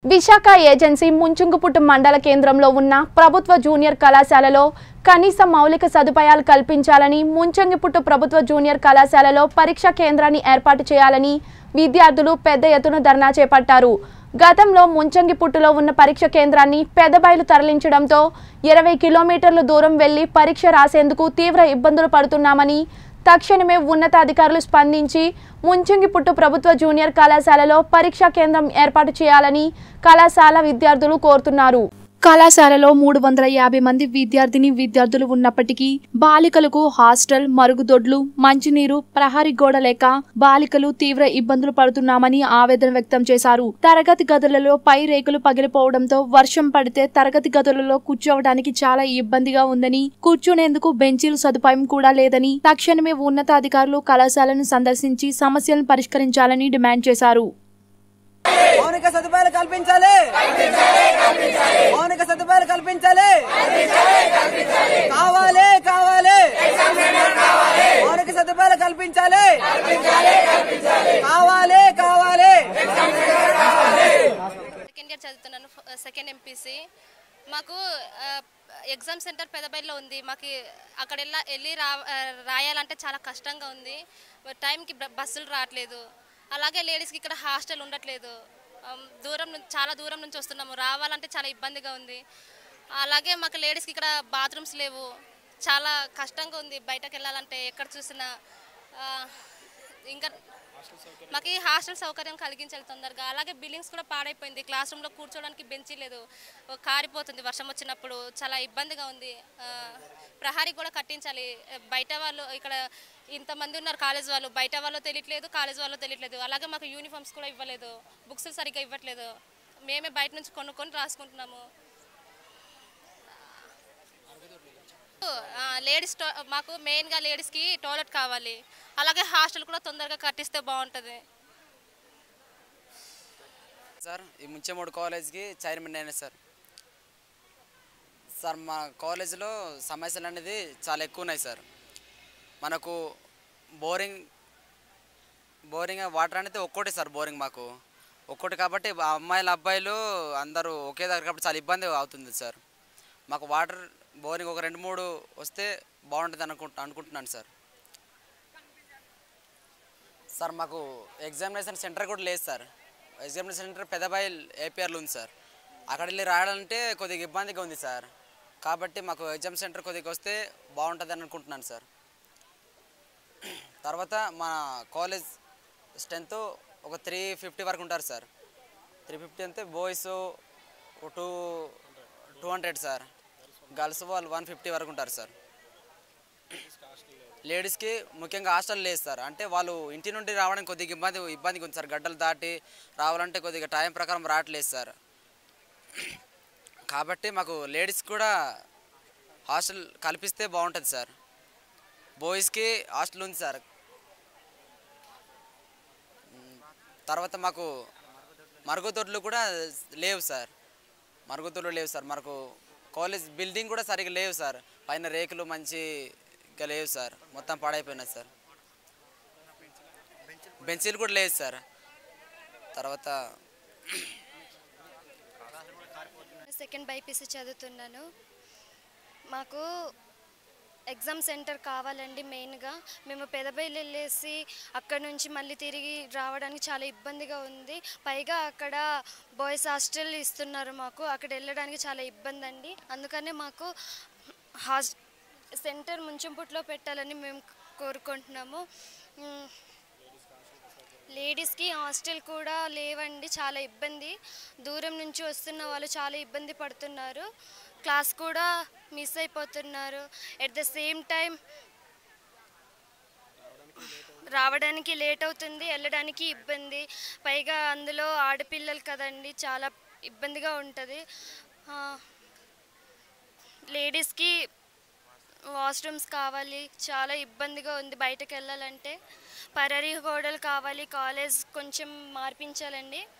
Visakha agency ముంచుంగుపుట్టు మండల కేంద్రంలో ఉన్న ప్రభుత్వ జూనియర్ కళాశాలలో కనీస మౌలిక సదుపాయాలు కల్పించాలని ముంచంగిపుట్టు ప్రభుత్వ జూనియర్ కళాశాలలో పరీక్షా కేంద్రాన్ని ఏర్పాటు చేయాలని విద్యార్థులు పెద్ద ఎత్తున ధర్నా చేపట్టారు గతంలో ముంచంగిపుట్టులో ఉన్న పరీక్ష కేంద్రాన్ని పెదబయలు తరలించడంతో ఇరవై కిలోమీటర్ల దూరం వెళ్లి పరీక్ష రాసేందుకు తీవ్ర ఇబ్బందులు పడుతున్నామని తక్షణమే ఉన్నతాధికారులు స్పందించి ముంచంగిపుట్టు ప్రభుత్వ జూనియర్ కళాశాలలో పరీక్షా కేంద్రం ఏర్పాటు చేయాలని కళాశాల విద్యార్థులు కోరుతున్నారు కళాశాలలో మూడు వందల యాభై మంది విద్యార్థిని విద్యార్థులు ఉన్నప్పటికీ బాలికలకు హాస్టల్ మరుగుదొడ్లు మంచినీరు ప్రహరీ గోడ లేక బాలికలు తీవ్ర ఇబ్బందులు పడుతున్నామని ఆవేదన వ్యక్తం చేశారు తరగతి గదులలో పై రేకులు పగిలిపోవడంతో వర్షం పడితే తరగతి గదులలో కూర్చోవడానికి చాలా ఇబ్బందిగా ఉందని కూర్చునేందుకు బెంచీలు సదుపాయం కూడా లేదని తక్షణమే ఉన్నతాధికారులు కళాశాలను సందర్శించి సమస్యలను పరిష్కరించాలని డిమాండ్ చేశారు మౌలిక సదుపాయాలు కల్పించాలి మౌలిక సదుపాయాలు కల్పించాలి కావాలి కావాలి మౌలిక సదుపాయాలు కల్పించాలి కావాలి కావాలి సెకండ్ ఇయర్ చదువుతున్నాను సెకండ్ ఎంపీసీ మాకు ఆ, ఎగ్జామ్ సెంటర్ పెదబైల్లో ఉంది మాకు అక్కడ వెళ్ళా వెళ్ళి రా ఆ, రాయాలంటే చాలా కష్టంగా ఉంది టైంకి బ- బస్సులు రావట్లేదు అలాగే లేడీస్కి ఇక్కడ హాస్టల్ ఉండట్లేదు ఆమ్, దూరం నుంచి చాలా దూరం నుంచి వస్తున్నాము రావాలంటే చాలా ఇబ్బందిగా ఉంది అలాగే మాకు లేడీస్కి ఇక్కడ బాత్రూమ్స్ లేవు చాలా కష్టంగా ఉంది బయటకు వెళ్ళాలంటే ఎక్కడ చూసినా ఆ, ఇంకా మాకు ఈ హాస్టల్ సౌకర్యం కలిగించాలి తొందరగా అలాగే బిల్డింగ్స్ కూడా పాడైపోయింది క్లాస్ రూమ్లో కూర్చోడానికి బెంచీ లేదు ఓ కారిపోతుంది వర్షం వచ్చినప్పుడు చాలా ఇబ్బందిగా ఉంది ఆ, ప్రహారీ కూడా కట్టించాలి బయట వాళ్ళు ఇక్కడ ఇంతమంది ఉన్నారు కాలేజ్ వాళ్ళు బయట వాళ్ళు తెలియట్లేదు కాలేజ్ వాళ్ళు తెలియట్లేదు అలాగే మాకు యూనిఫామ్స్ కూడా ఇవ్వలేదు బుక్స్ సరిగ్గా ఇవ్వట్లేదు మేమే బయట నుంచి కొనుక్కొని రాసుకుంటున్నాము లేడీస్ మాకు మెయిన్గా లేడీస్కి టాయిలెట్ కావాలి అలాగే హాస్టల్ కూడా తొందరగా కట్టిస్తే బాగుంటుంది సార్ ఈ ముంచెమూడు కాలేజ్కి చైర్మన్ అయినా సార్ సార్ మా కాలేజీలో సమస్యలు అనేది చాలా ఎక్కువ ఉన్నాయి సార్ మనకు బోరింగ్ బోరింగ్ వాటర్ అనేది ఒక్కోటే సార్ బోరింగ్ మాకు ఒక్కటి కాబట్టి ఆ అమ్మాయిలు అబ్బాయిలు అందరూ ఒకే దగ్గర కాబట్టి చాలా ఇబ్బంది అవుతుంది సార్ మాకు వాటర్ బోరింగ్ ఒక రెండు మూడు వస్తే బాగుంటుంది అనుకుంటా అనుకుంటున్నాను సార్ సార్ మాకు ఎగ్జామినేషన్ సెంటర్ కూడా లేదు సార్ ఎగ్జామినేషన్ సెంటర్ పెదబాయి ఏపీఆర్లో ఉంది సార్ అక్కడ వెళ్ళి రాయాలంటే కొద్దిగా ఇబ్బందిగా ఉంది సార్ కాబట్టి మాకు ఎగ్జామ్ సెంటర్ కొద్దిగా వస్తే బాగుంటుంది అని అనుకుంటున్నాను సార్ తర్వాత మా కాలేజ్ స్ట్రెంత్ ఒక త్రీ ఫిఫ్టీ వరకు ఉంటారు సార్ త్రీ ఫిఫ్టీ అంతే boys two two hundred sir girls వాళ్ళు వన్ ఫిఫ్టీ వరకు ఉంటారు సార్ లేడీస్కి ముఖ్యంగా హాస్టల్ లేదు సార్ అంటే వాళ్ళు ఇంటి నుండి రావడానికి కొద్దిగా ఇబ్బంది ఇబ్బందిగా ఉంది సార్ గడ్డలు దాటి రావాలంటే కొద్దిగా టైం ప్రకారం రావట్లేదు సార్ కాబట్టి మాకు లేడీస్ కూడా హాస్టల్ కల్పిస్తే బాగుంటుంది సార్ బాయ్స్కి హాస్టల్ ఉంది సార్ మ్, తర్వాత మాకు మరుగుదొడ్లు కూడా లేవు సార్ మరుగుదొడ్లు లేవు సార్ మనకు కాలేజ్ బిల్డింగ్ కూడా సరిగ్గా లేవు సార్ పైన రేకులు మంచిగా లేవు సార్ మొత్తం పాడైపోయినాయి సార్ బెంచీలు కూడా లేదు సార్ తర్వాత సెకండ్ బైపీసీ చదువుతున్నాను మాకు ఎగ్జామ్ సెంటర్ కావాలండి మెయిన్గా మేము పెదబయలు వెళ్ళేసి అక్కడ నుంచి మళ్ళీ తిరిగి రావడానికి చాలా ఇబ్బందిగా ఉంది పైగా అక్కడ బాయ్స్ హాస్టల్ ఇస్తున్నారు మాకు అక్కడ వెళ్ళడానికి చాలా ఇబ్బంది అండి అందుకనే మాకు హాస్ సెంటర్ ముంచంపుట్లో పెట్టాలని మేము కోరుకుంటున్నాము మ్, లేడీస్కి హాస్టల్ కూడా లేవండి చాలా ఇబ్బంది దూరం నుంచి వస్తున్న వాళ్ళు చాలా ఇబ్బంది పడుతున్నారు క్లాస్ కూడా మిస్ అయిపోతున్నారు ఎట్ ద సేమ్ టైం రావడానికి లేట్ అవుతుంది వెళ్ళడానికి ఇబ్బంది పైగా అందులో ఆడపిల్లలు కదండి చాలా ఇబ్బందిగా ఉంటుంది లేడీస్కి వాష్రూమ్స్ కావాలి చాలా ఇబ్బందిగా ఉంది బయటకు వెళ్ళాలంటే పరరీ గోడలు కావాలి కాలేజ్ కొంచెం మార్పించాలండి